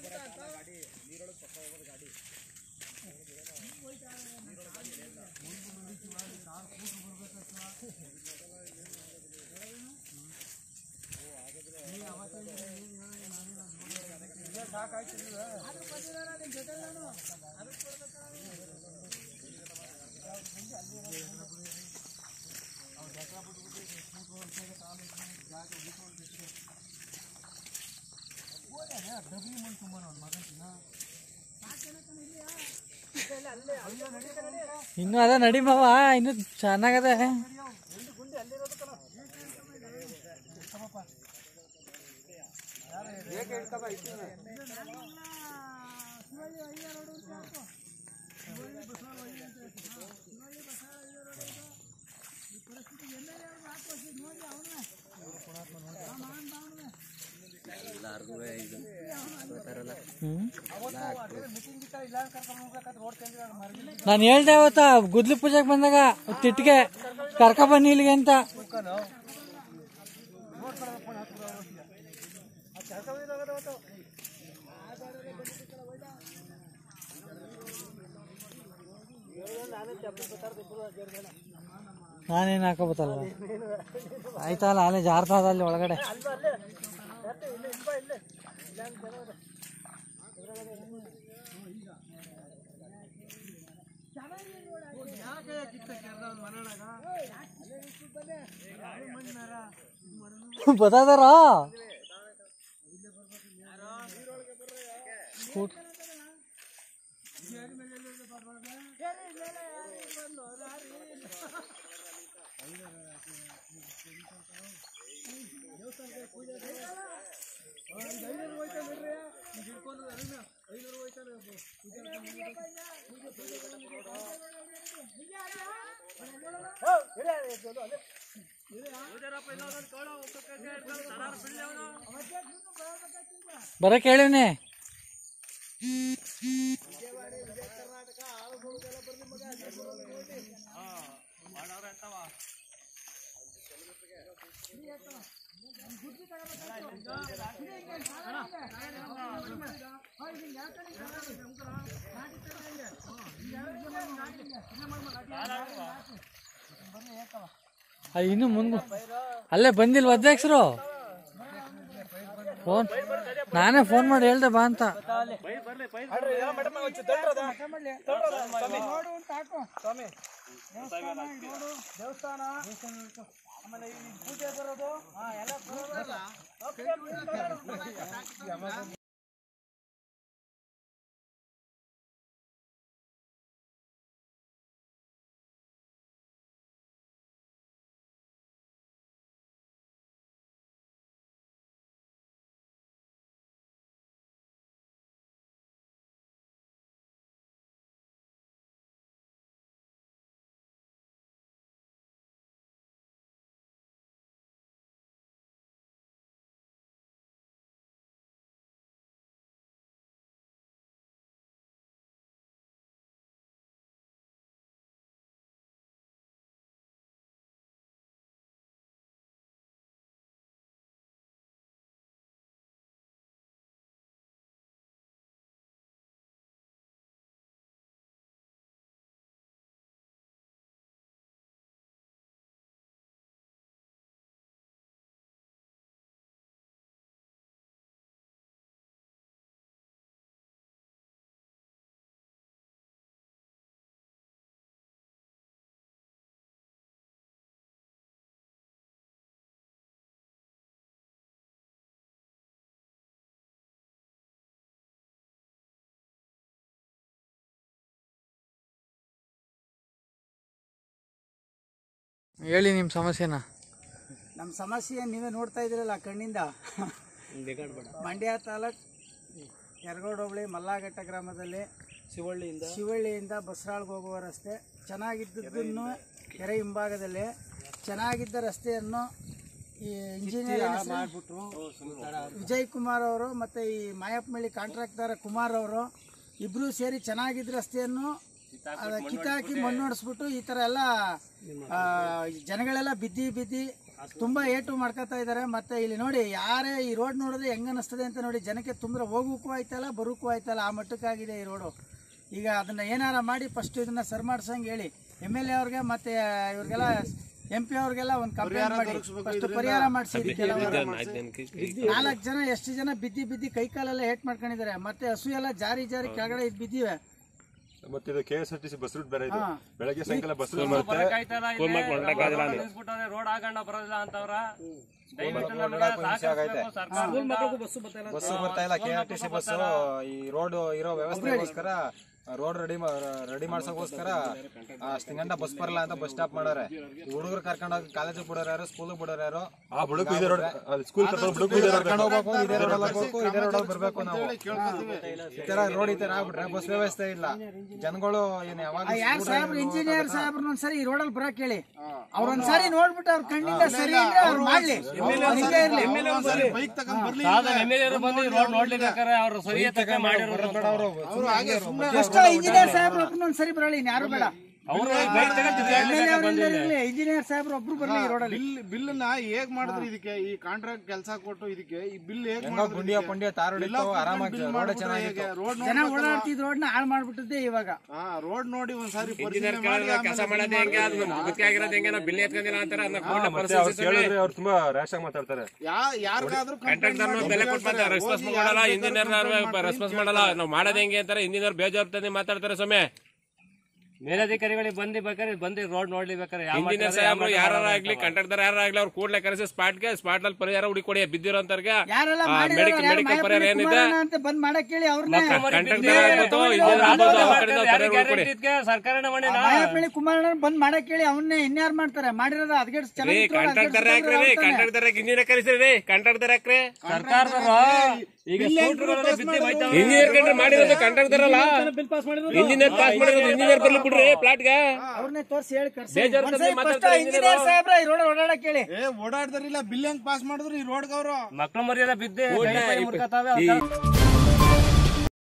ಇನ್ನು ಅದ ನಡಿ ಮಾವ ಇನ್ನು ಚೆನ್ನಾಗದ ನಾನು ಹೇಳ್ದೆ ಅವತ್ತ ಗುದ್ಲಿ ಪೂಜೆಗೆ ಬಂದಾಗ ತಿಟ್ಟಿಗೆ ಕರ್ಕ ಬನ್ನಿ ಇಲ್ಲಿಗೆ ಅಂತ ನಾನೇನು ಹಾಕೋಬತ್ತಲ್ವ ಆಯ್ತಲ್ಲ ಅಲ್ಲೇ ಜಾರ್ತದ ಅಲ್ಲಿ ಒಳಗಡೆ ಬತ್ತಾದಾರ ಬರಕ್ ಹೇಳಿವ್ನಿ ಅದು ಇನ್ನು ಮುಂದೆ ಅಲ್ಲೇ ಬಂದಿಲ್ವ ಅಧ್ಯಕ್ಷರು ಫೋನ್ ನಾನೇ ಫೋನ್ ಮಾಡಿ ಹೇಳ್ದೆ ಬಾ ಅಂತ ದೇವಸ್ಥಾನ ಆಮೇಲೆ ಈ ಪೂಜೆ ಬರೋದು ಎಲ್ಲ ಹೇಳಿ ನಿಮ್ಮ ಸಮಸ್ಯೆನ ನಮ್ಮ ಸಮಸ್ಯೆ ನೀವೇ ನೋಡ್ತಾ ಇದ್ದೀರಲ್ಲ ಕಣ್ಣಿಂದ ಮಂಡ್ಯ ತಾಲೂಕ್ ಯರಗೋಡು ಹೋಬಳಿ ಮಲ್ಲಾಘಟ್ಟ ಗ್ರಾಮದಲ್ಲಿ ಶಿವಳ್ಳಿಯಿಂದ ಶಿವಳ್ಳಿಯಿಂದ ಬಸರಾಳ್ಗೆ ಹೋಗುವ ರಸ್ತೆ ಚೆನ್ನಾಗಿದ್ದನ್ನು ಕೆರೆ ಹಿಂಭಾಗದಲ್ಲಿ ಚೆನ್ನಾಗಿದ್ದ ರಸ್ತೆಯನ್ನು ಈ ಇಂಜಿನಿಯರ್ ಮಾಡಿಬಿಟ್ರು ವಿಜಯ್ ಕುಮಾರ್ ಅವರು ಮತ್ತು ಈ ಮಾಯಪ್ಪನಹಳ್ಳಿ ಕಾಂಟ್ರಾಕ್ಟರ್ ಕುಮಾರ್ ಅವರು ಇಬ್ಬರು ಸೇರಿ ಚೆನ್ನಾಗಿದ್ದ ರಸ್ತೆಯನ್ನು ಅದ ಕಿತ್ತಾಕಿ ಮಣ್ಣು ಹೊಡೆಸ್ಬಿಟ್ಟು ಈ ಥರ ಎಲ್ಲ ಆ, ಜನಗಳೆಲ್ಲ ಬಿದ್ದಿ ಬಿದ್ದಿ ತುಂಬಾ ಏಟು ಮಾಡ್ಕೊತಾ ಇದ್ದಾರೆ ಮತ್ತೆ ಇಲ್ಲಿ ನೋಡಿ ಯಾರೇ ಈ ರೋಡ್ ನೋಡಿದ್ರೆ ಹೆಂಗ ಅನಿಸ್ತದೆ ಅಂತ ನೋಡಿ ಜನಕ್ಕೆ ತುಂಬ ಹೋಗೋಕ್ಕೂ ಆಯ್ತಲ್ಲ ಬರೋಕ್ಕೂ ಆಯ್ತಲ್ಲ ಆ ಮಟ್ಟಕ್ಕಾಗಿದೆ ಈ ರೋಡು ಈಗ ಅದನ್ನ ಏನಾರ ಮಾಡಿ ಫಸ್ಟ್ ಇದನ್ನ ಸರ್ ಮಾಡ್ಸಂಗೆ ಹೇಳಿ ಎಮ್ ಎಲ್ ಎ ಅವ್ರಿಗೆ ಮತ್ತೆ ಇವ್ರಿಗೆಲ್ಲ ಎಂ ಪಿ ಅವ್ರಿಗೆಲ್ಲ ಒಂದು ಕಂಪ್ಲೇಂಟ್ ಮಾಡಿ ಫಸ್ಟ್ ಪರಿಹಾರ ಮಾಡಿಸಿ ನಾಲ್ಕು ಜನ ಎಷ್ಟು ಜನ ಬಿದ್ದಿ ಬಿದ್ದಿ ಕೈ ಕಾಲೆಲ್ಲ ಏಟ್ ಮಾಡ್ಕೊಂಡಿದ್ದಾರೆ ಮತ್ತೆ ಹಸು ಎಲ್ಲ ಜಾರಿ ಜಾರಿ ಕೆಳಗಡೆ ಇದ್ ಬಿದ್ದಿವೆ ಮತ್ತೆ ಇದು K S R T C bus route ಬೇರೆ ಇದು ಹಾ. ಬೆಳಗ್ಗೆ ಸಾಯಂಕಾಲ ಬಸ್ ರೂಟ್ ಬರುತ್ತೆ ರೋಡ್ ಆಗಣ್ಣ ಬರೋದಿಲ್ಲ ಅಂತವ್ರ ಬಸ್ ಬರ್ತಾ ಇಲ್ಲ K R T C bus ಈ ರೋಡ್ ಇರೋ ವ್ಯವಸ್ಥೆಗೋಸ್ಕರ ರೋಡ್ ರೆಡಿ ರೆಡಿ ಮಾಡ್ಸೋಕೋಸ್ಕರ ಅಷ್ಟು ಗಂಟ ಬಸ್ ಬರಲ್ಲ ಅಂತ ಬಸ್ ಸ್ಟಾಪ್ ಮಾಡಾರೆ ಹುಡುಗರು ಕರ್ಕೊಂಡು ಹೋಗಿ ಕಾಲೇಜಿಗೆ ಬಿಡೋರು ಯಾರು ಸ್ಕೂಲಿಗೆ ಬಿಡೋರು ಯಾರು ಆ ಬುಡಕು ಇದೆ ರೋಡ್ ಸ್ಕೂಲ್ ಕರ್ಕೊಂಡು ಬುಡಕು ಇದೆ ರೋಡ್ ಕರ್ಕೊಂಡು ಹೋಗ್ಬೇಕು ಇದೇ ರೋಡ್ ಹೋಗ್ಬೇಕು ಇದೇ ರೋಡ್ ಬರ್ಬೇಕು ನಾವು ಈ ತರ ರೋಡ್ ಈ ತರ ಆಗ್ಬಿಟ್ರೆ ಬಸ್ ವ್ಯವಸ್ಥೆ ಇಲ್ಲ ಜನಗಳು ಏನ್ ಯಾವಾಗ ಯಾರು ಸಾಹೇಬ್ರು ಇಂಜಿನಿಯರ್ ಸಾಹೇಬ್ರು ಒಂದ್ಸರಿ ಈ ರೋಡಲ್ಲಿ ಬರಕ್ ಹೇಳಿ ಅವ್ರ ಒಂದ್ಸರಿ ನೋಡ್ಬಿಟ್ಟು ಅವ್ರ ಕಣ್ಣಿಂದ ಸರಿ ಅಂದ್ರೆ ಅವ್ರು ಮಾಡ್ಲಿ ಹಿಂಗೆ ಇರ್ಲಿ ಬಂದು ರೋಡ್ ನೋಡ್ಲಿಬೇಕಾರೆ ಅವ್ರು ಸರಿ ತಕ್ಕ ಮಾಡಿರೋರು ಫಸ್ಟ್ ಇಂಜಿನಿಯರ್ ಸಾಹೇಬ್ರು ಒಬ್ಬರು ಒಂದ್ಸರಿ ಬರಲಿ ಯಾರು ಬೇಡ ಅವ್ರು ಬೈಕ್ ಇರ್ಲಿ ಇಂಜಿನಿಯರ್ ಸಾಹೇಬ್ರು ಒಬ್ರು ಬರಲಿ ಈ ರೋಡಲ್ಲಿ ಬಿಲ್ ಬಿಲ್ನ ಹೇಗ್ ಮಾಡಿದ್ರು ಇದಕ್ಕೆ ಈ ಕಾಂಟ್ರಾಕ್ಟ್ ಕೆಲಸ ಕೊಟ್ಟು ಇದಕ್ಕೆ ಈ ಬಿಲ್ ಹೇಗ್ ಹೆಂಗೋ ಗುಂಡಿಯ ಪುಂಡಿಯ ತಾರು ಹಿಡಿತು ಆರಾಮಾಗಿ ರೋಡ್ ಚೆನ್ನಾಗಿತ್ತು ರೋಡ್ ಜನ ಓಡಾಡ್ತಿದ್ ರೋಡ್ನ ಹಾಳು ಮಾಡ್ಬಿಟ್ಟಿದ್ದೆ ಇವಾಗ ಹಾ ರೋಡ್ ನೋಡಿ ಒಂದ್ಸಾರಿ ಪರಿಶೀಲನೆ ಮಾಡಿ ಕೆಲಸ ಮಾಡೋದು ಹೆಂಗೆ ಅದು ಮುಗಿಕೆ ಆಗಿರೋದು ಹೆಂಗೆ ನಾವು ಬಿಲ್ ಎತ್ಕೊಂಡಿಲ್ಲ ಅಂತಾರೆ ಅದನ್ನ ಕೂಡಲೇ ಮತ್ತೆ ಅವ್ರು ಕೇಳಿದ್ರೆ ಅವ್ರು ತುಂಬಾ ರ್ಯಾಶ್ ಆಗಿ ಮಾತಾಡ್ತಾರೆ ಯಾ ಯಾರಿಗಾದ್ರೂ ಕಾಂಟ್ರಾಕ್ಟರ್ ಬೆಲೆ ಕೊಟ್ಟು ರೆಸ್ಪಾನ್ಸ್ ಮಾಡಲ್ಲ ಇಂಜಿನಿಯರ್ ರೆಸ್ಪಾನ್ಸ್ ಮಾಡಲ್ಲ ನಾವು ಮಾಡೋದು ಹೆಂಗೆ ಅಂತಾರೆ ಇಂಜಿನಿಯರ್ ಬೇಜವಾಬ್ದಾರಿ ಮಾತಾಡ್ತಾರೆ ಸ್ವಾಮಿ ಮೇಲಧಿಕಾರಿಗಳಿಗೆ ಬಂದು ಬೇಕಾದ್ರೆ ಬಂದು ರೋಡ್ ನೋಡ್ಲಿ ಬೇಕಾದ್ರೆ ಯಾವ ಇಂಜಿನಿಯರ್ ಸಾಹೇಬ್ರು ಯಾರಾಗ್ಲಿ ಕಾಂಟ್ರಾಕ್ಟರ್ ಯಾರಾಗ್ಲಿ ಅವ್ರು ಕೂಡಲೇ ಕರೆಸಿ ಸ್ಪಾಟ್ಗೆ ಸ್ಪಾಟ್ ಅಲ್ಲಿ ಪರಿಹಾರ ಹುಡುಕೊಡಿ ಬಿದ್ದಿರೋಂತರ್ಗೆ ಯಾರೆಲ್ಲ ಮೆಡಿಕಲ್ ಮೆಡಿಕಲ್ ಪರಿಹಾರ ಏನಿದೆ ಅಂತ ಬಂದ್ ಮಾಡಕ್ ಹೇಳಿ ಅವ್ರನ್ನ ಕಾಂಟ್ರಾಕ್ಟರ್ ಆಗ್ಬೋದು ಇಂಜಿನಿಯರ್ ಆಗ್ಬೋದು ಅವ್ರ ಕಡೆಯಿಂದ ಪರಿಹಾರ ಹುಡುಕೊಡಿ ಸರ್ಕಾರನೇ ಮಾಡಿನ ಮಾಯಪ್ಪಳ್ಳಿ ಕುಮಾರಣ್ಣ ಬಂದ್ ಮಾಡಕ್ ಹೇಳಿ ಅವನ್ನೇ ಇನ್ಯಾರು ಮಾಡ್ತಾರೆ ಮಾಡಿರೋದು ಅದ್ಗೆಟ್ ರೀ ಕಾಂಟ್ರಾಕ್ಟರ್ ಹಾಕ್ರಿ ರೀ ಕಾಂಟ್ರಾಕ್ಟರ್ ಹಾಕಿ ಇಂಜಿನಿಯರ್ ಕರೆಸ್ರಿ ರೀ ಕಾಂಟ್ರಾಕ್ಟರ್ ಹಾಕ್ರಿ ಸರ್ಕಾರದವರು ಈಗ ಸ್ಕೂಟರ್ಗಳೆಲ್ಲ ಬಿದ್ದು ಬೈತಾವ್ರೆ. ಇಂಜಿನಿಯರ್ ಕಂಡ್ರೆ ಮಾಡಿರೋದು ಕಾಂಟ್ರಾಕ್ಟರ್ ಅಲ್ಲ ಇಂಜಿನಿಯರ್ ಪಾಸ್ ಮಾಡಿರೋದು ಇಂಜಿನಿಯರ್ ಬರ್ಲಿ ಬಿಡ್ರಿ ಪ್ಲಾಟ್ಗೆ ಅವ್ರನ್ನೇ ತೋರಿಸಿ ಹೇಳಿ ಕರ್ಸಿ ಬೇಜಾರ್ ಒಂದ್ಸರಿ ತಂದ್ರೆ first ಮಾತಾಡ್ತಾರೆ ಇಂಜಿನಿಯರ್ ಸಾಹೇಬ್ರ ಈ ರೋಡ್ ಓಡಾಡಕ್ ಹೇಳಿ ಏ ಓಡಾಡ್ದಾರಿಲ್ಲ ಬಿಲ್ ಹೆಂಗ್ ಪಾಸ್ ಮಾಡಿದ್ರು ಈ ರೋಡ್ ಅವರು ಮಕ್ಳು ಮರಿಯೆಲ್ಲ ಬಿದ್ದು ಕೈ ಕೈ ಮುರ್ಕತಾವೆ ಈ